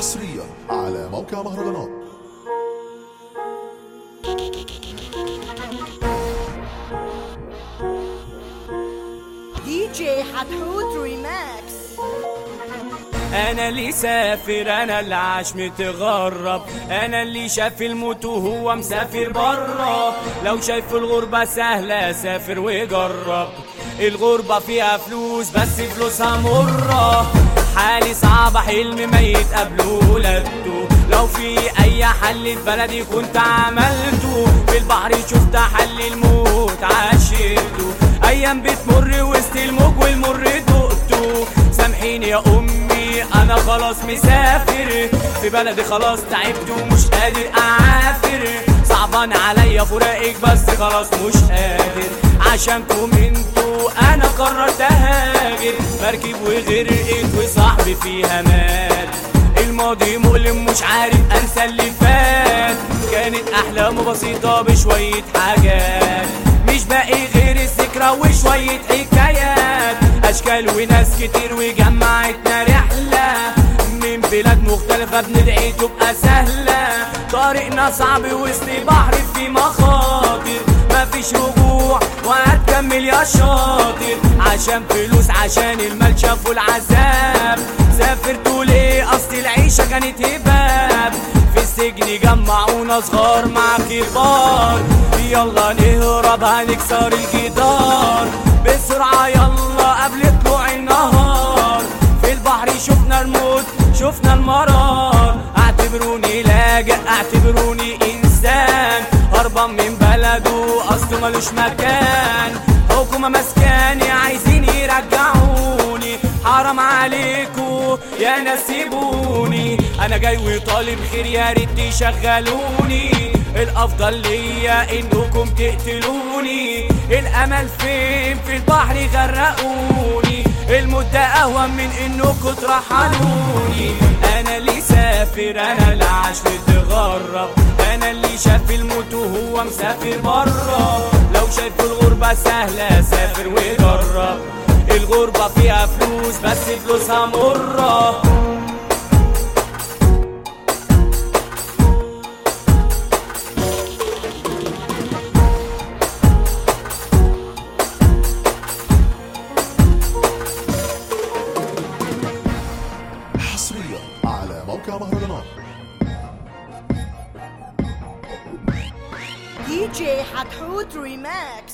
حصريا على موقع مهرجانات دي جي حتحوت ريماكس انا اللي سافر انا اللي عاش متغرب انا اللي شاف الموت وهو مسافر برا لو شايف الغربة سهلة سافر وجرب الغربة فيها فلوس بس فلوسها مرة حالي صعبة حلم ما يتقابلوا ولادته لو في اي حل في بلدي كنت عملته في البحر شفت حل الموت عاشرته ايام بتمر وسط الموج والمر دقته سامحيني يا امي انا خلاص مسافر في بلدي خلاص تعبت ومش قادر اعافر صعبان عليا فراقك بس خلاص مش قادر عشانكم انتوا انا قررت اهاجر مركب وغرقت وصاحبي فيها مات الماضي مؤلم مش عارف انسى اللي فات كانت احلام بسيطة بشوية حاجات مش باقي غير الذكرى وشوية حكايات اشكال وناس كتير وجمعتنا رحلة من بلاد مختلفة بندعي تبقى سهلة طريقنا صعب وسط بحر في مخاطر مفيش رجوع وهتكمل يا شاطر عشان فلوس عشان المال شافوا العذاب سافرتوا ليه اصل العيشة كانت هباب في السجن جمعونا صغار مع كبار يلا نهرب هنكسر الجدار بسرعة يلا قبل طلوع النهار في البحر شفنا الموت شفنا المرار اعتبروني لاجئ اعتبروني انسان هربان من بلده اصله ملوش مكان حكومة مسكاني عايزين يرجعوني حرام عليكو يا ناس سيبوني انا جاي وطالب خير يا ريت تشغلوني الافضل ليا انكم تقتلوني الامل فين في البحر غرقوني الموت ده اهون من انكم ترحلوني انا اللي سافر انا اللي عاش متغرب انا اللي شاف الموت وهو مسافر بره لو شايف الغربة سهلة سافر وجرب الغربة فيها فلوس بس فلوسها مرة حصريا على موقع مهرجانات دي جي حتحوت ريماكس